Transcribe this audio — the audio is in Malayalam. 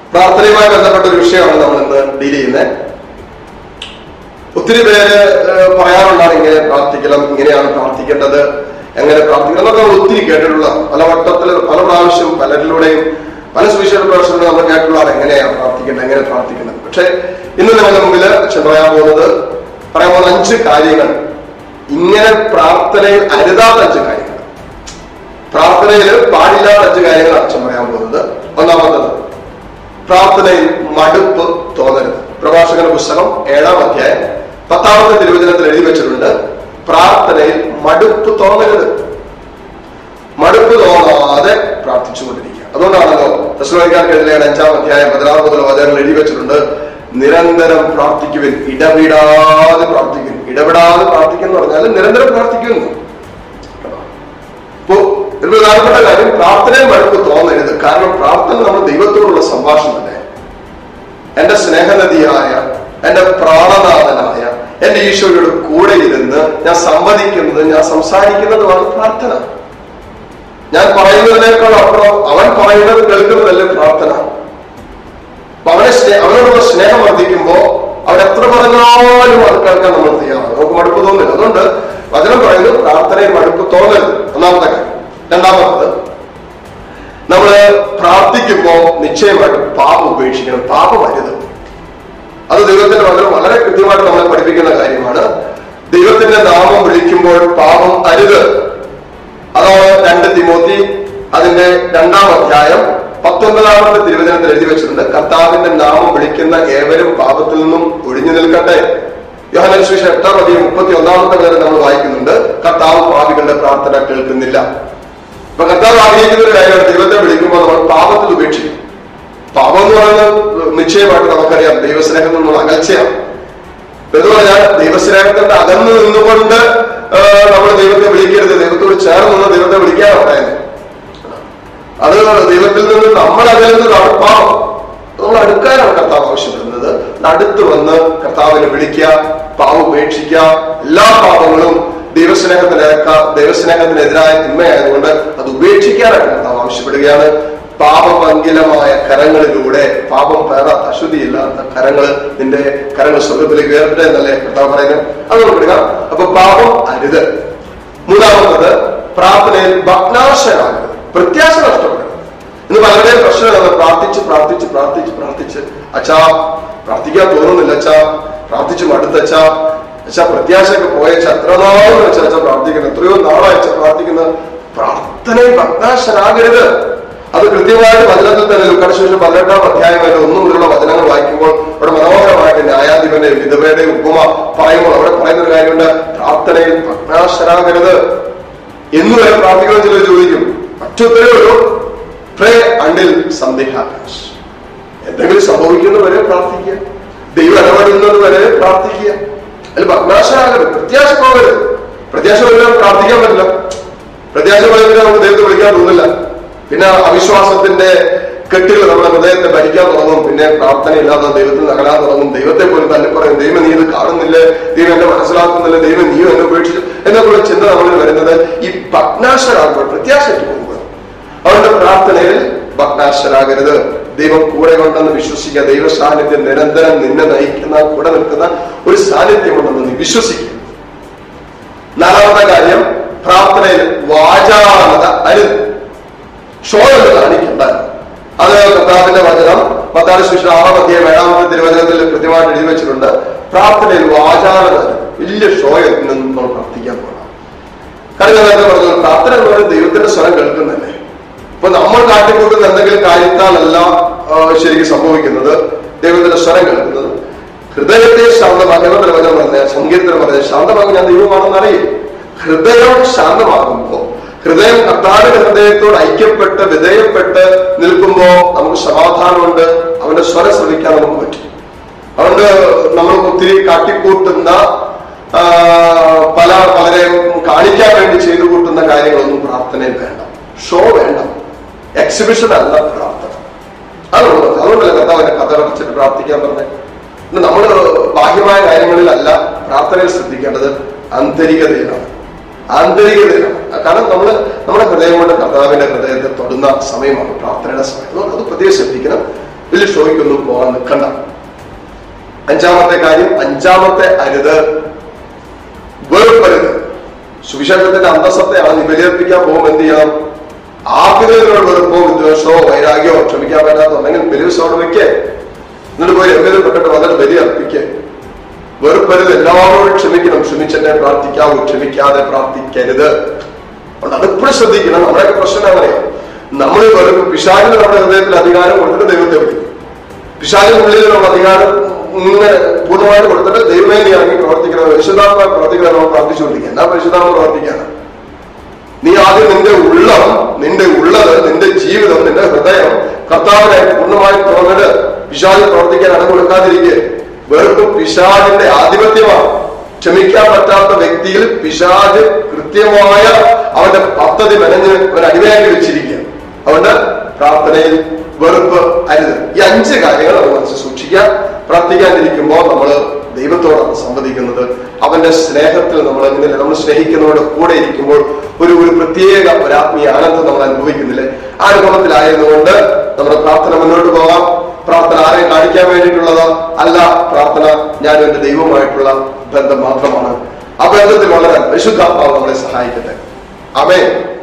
പ്രാർത്ഥനയുമായി ബന്ധപ്പെട്ട ഒരു വിഷയമാണ് നമ്മൾ ഇന്ന് ഡീൽ ചെയ്യുന്നത് ഒത്തിരി പേര് ഏഹ്, പറയാറുണ്ടാണ് ഇങ്ങനെ പ്രാർത്ഥിക്കണം ഇങ്ങനെയാണ് പ്രാർത്ഥിക്കേണ്ടത് എങ്ങനെ പ്രാർത്ഥിക്കണം എന്നൊക്കെ നമ്മൾ ഒത്തിരി കേട്ടിട്ടുള്ള പല വട്ടത്തിൽ പല പ്രാവശ്യം പലരിലൂടെയും പല സുവിശേഷ പ്രവർത്തനങ്ങളും നമ്മൾ കേട്ടിട്ടുള്ളതാണ് എങ്ങനെയാണ് പ്രാർത്ഥിക്കേണ്ടത് എങ്ങനെ പ്രാർത്ഥിക്കേണ്ടത് പക്ഷെ ഇന്ന് നിങ്ങളുടെ മുമ്പിൽ അച്ഛൻ പറയാൻ പോകുന്നത് പറയാൻ പോകുന്ന അഞ്ച് കാര്യങ്ങൾ ഇങ്ങനെ പ്രാർത്ഥനയിൽ അരുതാത്ത അഞ്ച് കാര്യങ്ങൾ പ്രാർത്ഥനയിൽ പാടില്ലാത്ത അഞ്ച് കാര്യങ്ങൾ അച്ഛൻ പറയാൻ പോകുന്നത് ഒന്നാമത്തത് പ്രാർത്ഥനയിൽ മടുപ്പ് തോന്നരുത് പ്രഭാഷകന്റെ പുസ്തകം ഏഴാം അധ്യായം പത്താമത്തെ തിരുവചനത്തിൽ എഴുതി വെച്ചിട്ടുണ്ട് പ്രാർത്ഥനയിൽ മടുപ്പ് തോന്നരുത് മടുപ്പ് തോന്നാതെ പ്രാർത്ഥിച്ചുകൊണ്ടിരിക്കുക അതുകൊണ്ടാണല്ലോ തസ്ലോനിക്കാർക്കെതിരെ അഞ്ചാം അധ്യായം പതിനാറ് മുതൽ വചനങ്ങൾ എഴുതി വെച്ചിട്ടുണ്ട് നിരന്തരം പ്രാർത്ഥിക്കുവിൻ ഇടവിടാതെ പ്രാർത്ഥിക്കുവിൻ ഇടപെടാതെ പ്രാർത്ഥിക്കുന്നു പറഞ്ഞാൽ നിരന്തരം പ്രാർത്ഥിക്കുന്നു അപ്പോ ഒരു പ്രധാനപ്പെട്ട കാര്യം പ്രാർത്ഥനയിൽ മടുപ്പ് തോന്നരുത് കാരണം പ്രാർത്ഥന നമ്മൾ ദൈവത്തോടുള്ള സംഭാഷണമല്ലേ എന്റെ സ്നേഹനദിയായ എന്റെ പ്രാണനാഥനായ എന്റെ ഈശോയുടെ കൂടെ ഇരുന്ന് ഞാൻ സംവദിക്കുന്നത് ഞാൻ സംസാരിക്കുന്നതുമാണ് പ്രാർത്ഥന ഞാൻ പറയുന്നതിനേക്കാൾ അപ്പുറം അവൻ പറയുന്നത് കേൾക്കുന്നതല്ലേ പ്രാർത്ഥന അപ്പൊ അവനെ സ്നേ- അവനോടുള്ള സ്നേഹം വർദ്ധിക്കുമ്പോ അവൻ എത്ര പറഞ്ഞാലും അത് കേൾക്കാൻ നമ്മൾ തയ്യാറാണ് നമുക്ക് മടുപ്പ് തോന്നില്ല അതുകൊണ്ട് വചനം പറയുന്നത് പ്രാർത്ഥനയിൽ മടുപ്പ് തോന്നരുത് ഒന്നാമത്തെ കാര്യം രണ്ടാമത്തത് നമ്മള് പ്രാർത്ഥിക്കുമ്പോ നിശ്ചയമായിട്ടും പാപം ഉപേക്ഷിക്കണം പാപം അരുത് അത് ദൈവത്തിന്റെ വചനം വളരെ കൃത്യമായിട്ട് നമ്മളെ പഠിപ്പിക്കുന്ന കാര്യമാണ് ദൈവത്തിന്റെ നാമം വിളിക്കുമ്പോൾ പാപം അരുത് അതാണ് രണ്ട് തിമോത്തി അതിന്റെ രണ്ടാം അധ്യായം പത്തൊൻപതാമത്തെ തിരുവചനത്തിൽ എഴുതി വെച്ചിട്ടുണ്ട് കർത്താവിന്റെ നാമം വിളിക്കുന്ന ഏവരും പാപത്തിൽ നിന്നും ഒഴിഞ്ഞു നിൽക്കട്ടെ യോഹനൻ സുവിശേഷം എട്ടാം അധികം മുപ്പത്തി ഒന്നാമത്തെ വരെ നമ്മൾ വായിക്കുന്നുണ്ട് കർത്താവ് പാപികളുടെ പ്രാർത്ഥന കേൾക്കുന്നില്ല അപ്പൊ കർത്താവ് ആഗ്രഹിക്കുന്ന ഒരു കാര്യമാണ് ദൈവത്തെ വിളിക്കുമ്പോൾ നമ്മൾ പാപത്തിൽ ഉപേക്ഷിക്കും പാപം എന്ന് പറയുന്നത് നിശ്ചയമായിട്ട് നമുക്കറിയാം ദൈവസ്നേഹം നിന്നുള്ള അകൽച്ചയാണ് എന്ന് പറഞ്ഞാൽ ദൈവസ്നേഹത്തിന്റെ അകന്നു നിന്നുകൊണ്ട് നമ്മൾ ദൈവത്തെ വിളിക്കരുത് ദൈവത്തോട് ചേർന്ന് നിന്ന് ദൈവത്തെ വിളിക്കാനാണ് പറയുന്നത് അത് ദൈവത്തിൽ നിന്ന് നമ്മൾ അതിൽ നിന്ന് അടുപ്പാം നമ്മൾ അടുക്കാനാണ് കർത്താവ് ആവശ്യപ്പെടുന്നത് അടുത്ത് വന്ന് കർത്താവിനെ വിളിക്കുക പാവം ഉപേക്ഷിക്കുക എല്ലാ പാപങ്ങളും ദൈവസ്നേഹത്തിനേക്ക ദൈവസ്നേഹത്തിനെതിരായ തിന്മയായതുകൊണ്ട് അത് ഉപേക്ഷിക്കാനായിട്ട് കർത്താവ് ആവശ്യപ്പെടുകയാണ് പാപമംഗിലമായ കരങ്ങളിലൂടെ പാപം പേറാത്ത അശുദ്ധിയില്ലാത്ത കരങ്ങൾ നിന്റെ കരങ്ങൾ സ്വർഗത്തിലേക്ക് ഉയർത്തട്ടെ എന്നല്ലേ കർത്താവ് പറയുന്നത് അത് നമുക്ക് എടുക്കാം അപ്പൊ പാപം അരുത് മൂന്നാമത്തത് പ്രാർത്ഥനയിൽ ഭഗ്നാശനാകരുത് പ്രത്യാശ നഷ്ടപ്പെടരുത് ഇന്ന് പലരുടെയും പ്രശ്നമാണ് പ്രാർത്ഥിച്ച് പ്രാർത്ഥിച്ച് പ്രാർത്ഥിച്ച് പ്രാർത്ഥിച്ച് അച്ഛാ പ്രാർത്ഥിക്കാൻ തോന്നുന്നില്ല അച്ഛാ പ്രാർത്ഥിച്ച് മടുത്തച്ഛാ അച്ഛാ പ്രത്യാശയൊക്കെ പോയച്ച എത്ര നാളും വെച്ച അച്ഛൻ പ്രാർത്ഥിക്കുന്നത് എത്രയോ നാളായി അച്ഛൻ പ്രാർത്ഥിക്കുന്നത് പ്രാർത്ഥനയിൽ ഭഗ്നാശനാകരുത് അത് കൃത്യമായിട്ട് വചനത്തിൽ തന്നെ ലുക്കടശേഷം പതിനെട്ടാം അധ്യായം വരെ ഒന്നു മുതലുള്ള വചനങ്ങൾ വായിക്കുമ്പോൾ അവിടെ മനോഹരമായിട്ട് ന്യായാധിപന്റെ വിധവയുടെ ഉപമ പറയുമ്പോൾ അവിടെ പറയുന്ന ഒരു കാര്യമുണ്ട് പ്രാർത്ഥനയിൽ ഭഗ്നാശനാകരുത് എന്ന് വരെ പ്രാർത്ഥിക്കണം ചിലർ ചോദിക്കും മറ്റൊത്തരേ ഉള്ളൂ പ്രേ അണ്ടിൽ സംതിങ് ഹാപ്പൻസ് എന്തെങ്കിലും സംഭവിക്കുന്നവരെ പ്രാർത്ഥിക്കുക ദൈവം ഇടപെടുന്നത് വരെ പ്രാർത്ഥിക്കുക അതിൽ ഭഗ്നാശനാകരുത് പ്രത്യാശ പോകരുത് പ്രത്യാശ വരില്ല പ്രാർത്ഥിക്കാൻ പറ്റില്ല പ്രത്യാശ പോയാൽ നമുക്ക് ദൈവത്തെ വിളിക്കാൻ തോന്നില്ല പിന്നെ അവിശ്വാസത്തിന്റെ കെട്ടുകൾ നമ്മുടെ ഹൃദയത്തെ ഭരിക്കാൻ തുടങ്ങും പിന്നെ പ്രാർത്ഥനയില്ലാതെ ദൈവത്തിൽ നകലാൻ തുടങ്ങും ദൈവത്തെ പോലും തന്നെ പറയും ദൈവം നീ ഇത് കാണുന്നില്ലേ ദൈവം എന്നെ മനസ്സിലാക്കുന്നില്ല ദൈവം നീയും എന്നെ ഉപേക്ഷിച്ചു എന്നൊക്കെയുള്ള ചിന്ത നമ്മളിൽ വരുന്നത് ഈ ഭഗ്നാശരാകുമ്പോൾ പ്രത്യാശയ്ക്ക് പോകുമ്പോൾ അവരുടെ പ്രാർത്ഥനയിൽ ഭഗ്നാശരാകരുത് ദൈവം കൂടെ ഉണ്ടെന്ന് വിശ്വസിക്കുക ദൈവ സാന്നിധ്യം നിരന്തരം നിന്നെ നയിക്കുന്ന കൂടെ നിൽക്കുന്ന ഒരു സാന്നിധ്യമുണ്ടെന്ന് നീ വിശ്വസിക്കുക നാലാമത്തെ കാര്യം പ്രാർത്ഥനയിൽ വാചാലത അരുത് ഷോയൊന്ന് കാണിക്കണ്ട അത് കർത്താവിന്റെ വചനം പത്താം സുവിശേഷം ആറാം അധ്യായം ഏഴാമത്തെ തിരുവചനത്തിൽ കൃത്യമായിട്ട് എഴുതി വെച്ചിട്ടുണ്ട് പ്രാർത്ഥനയിൽ വാചാലത അരുത്. വലിയ ഷോയൊന്നും നമ്മൾ പ്രാർത്ഥിക്കാൻ പോകണം കാരണം ഞാൻ നേരത്തെ പറഞ്ഞു പ്രാർത്ഥന എന്ന് പറയുന്നത് ദൈവത്തിന്റെ സ്വരം കേൾക്കുന്നല്ലേ ഇപ്പൊ നമ്മൾ കാട്ടിക്കൂട്ടുന്ന എന്തെങ്കിലും കാര്യത്താലല്ല ആ, ശരിക്കും സംഭവിക്കുന്നത് ദൈവത്തിന്റെ സ്വരം കേൾക്കുന്നത് ഹൃദയത്തെ ശാന്തമാക്കുന്ന വചനം പറഞ്ഞ സങ്കീർത്തനം പറഞ്ഞ ശാന്തമാകും ഞാൻ ദൈവമാണെന്ന് അറിയും ഹൃദയം ശാന്തമാകുമ്പോ ഹൃദയം കർത്താവിന്റെ ഹൃദയത്തോട് ഐക്യപ്പെട്ട് വിധേയപ്പെട്ട് നിൽക്കുമ്പോ നമുക്ക് സമാധാനമുണ്ട് അവന്റെ സ്വരം ശ്രമിക്കാൻ നമുക്ക് പറ്റും അതുകൊണ്ട് നമ്മൾ ഒത്തിരി കാട്ടിക്കൂട്ടുന്ന ആ, പല പലരെയും കാണിക്കാൻ വേണ്ടി ചെയ്തു കൂട്ടുന്ന കാര്യങ്ങളൊന്നും പ്രാർത്ഥനയിൽ വേണ്ട ഷോ വേണ്ട എക്സിബിഷൻ അല്ല പ്രാർത്ഥന അതുകൊണ്ട് അതുകൊണ്ടല്ല കർത്താവിന്റെ കഥ അടച്ചിട്ട് പ്രാർത്ഥിക്കാൻ പറഞ്ഞത് ഇന്ന് നമ്മൾ ബാഹ്യമായ കാര്യങ്ങളിലല്ല പ്രാർത്ഥനയിൽ ശ്രദ്ധിക്കേണ്ടത് ആന്തരികതയിലാണ് ആന്തരികതയിലാണ് കാരണം നമ്മൾ നമ്മുടെ ഹൃദയം കൊണ്ട് കർത്താവിന്റെ ഹൃദയത്തെ തൊടുന്ന സമയമാണ് പ്രാർത്ഥനയുടെ സമയം അതുകൊണ്ട് അത് പ്രത്യേകം ശ്രദ്ധിക്കണം വലിയ ഷോയ്ക്കൊന്നും പോകാൻ നിൽക്കണ്ട അഞ്ചാമത്തെ കാര്യം അഞ്ചാമത്തെ അരുത് വെറുപ്പരുത് സുവിശേഷത്തിന്റെ അന്തസ്സത്തെയാണ് നീ ബലിയർപ്പിക്കാൻ പോകുമ്പോൾ എന്ത് ചെയ്യണം ആഗ്രഹത്തിലുള്ള വെറുപ്പോ വിദ്വേഷമോ വൈരാഗ്യമോ ക്ഷമിക്കാൻ പറ്റാത്തുണ്ടെങ്കിൽ ബലിവസോടെ വെക്കേ എന്നിട്ട് പോയി എങ്ങനെ പെട്ടിട്ട് വന്നിട്ട് ബലി അർപ്പിക്കേ വെറുപ്പരുത് എല്ലാവരോടും ക്ഷമിക്കണം ക്ഷമിച്ചെന്നെ പ്രാർത്ഥിക്കാവൂ ക്ഷമിക്കാതെ പ്രാർത്ഥിക്കരുത് അതുകൊണ്ട് അതെപ്പോഴും ശ്രദ്ധിക്കണം നമ്മുടെയൊക്കെ പ്രശ്നം അങ്ങനെയാണ് നമ്മൾ വെറുപ്പ് പിശാചിന് നമ്മുടെ ഹൃദയത്തിൽ അധികാരം കൊടുത്തിട്ട് ദൈവത്തെ വിളിക്കും പിശാചിനുള്ളിൽ നമ്മൾ അധികാരം ഇങ്ങനെ പൂർണ്ണമായിട്ട് കൊടുത്തിട്ട് ദൈവമേ നീ ഇറങ്ങി പ്രവർത്തിക്കണം പരിശുദ്ധാത്മ പ്രവർത്തിക്കണം നമ്മൾ പ്രാർത്ഥിച്ചുകൊണ്ടിരിക്കുക എന്നാ പരിശുദ്ധാത്മ പ്രവർത്തിക്കാണ് നീ ആദ്യം നിന്റെ ഉള്ളം നിന്റെ ഉള്ളത് നിന്റെ ജീവിതം നിന്റെ ഹൃദയം കർത്താവിനെ പൂർണ്ണമായി തുറന്നിട്ട് പിശാച് പ്രവർത്തിക്കാൻ ഇടം കൊടുക്കാതിരിക്കെ വെറുപ്പ് പിശാചിന്റെ ആധിപത്യമാണ് ക്ഷമിക്കാൻ പറ്റാത്ത വ്യക്തിയിൽ പിശാജ് കൃത്യമായ അവന്റെ പദ്ധതി മെനഞ്ഞ് ഒരു അടിമയാക്കി വെച്ചിരിക്കുക അതുകൊണ്ട് പ്രാർത്ഥനയിൽ വെറുപ്പ് അരുത് ഈ അഞ്ച് കാര്യങ്ങൾ നമ്മൾ മനസ്സിൽ സൂക്ഷിക്കുക പ്രാർത്ഥിക്കാനിരിക്കുമ്പോൾ നമ്മൾ ദൈവത്തോടാണ് സംവദിക്കുന്നത് അവന്റെ സ്നേഹത്തിൽ നമ്മൾ എങ്ങനെ നമ്മൾ സ്നേഹിക്കുന്നവരുടെ കൂടെ ഇരിക്കുമ്പോൾ ഒരു ഒരു പ്രത്യേക ഒരു ആത്മീയ ആനന്ദം നമ്മൾ അനുഭവിക്കുന്നില്ലേ ആ അനുഭവത്തിലായിരുന്നുകൊണ്ട് നമ്മുടെ പ്രാർത്ഥന മുന്നോട്ട് പോകാം പ്രാർത്ഥന ആരെയും കാണിക്കാൻ വേണ്ടിയിട്ടുള്ളത് അല്ല പ്രാർത്ഥന ഞാനും എന്റെ ദൈവവുമായിട്ടുള്ള ബന്ധം മാത്രമാണ് ആ ബന്ധത്തിൽ വളരാൻ പരിശുദ്ധാത്മാവ് നമ്മളെ സഹായിക്കട്ടെ അമേ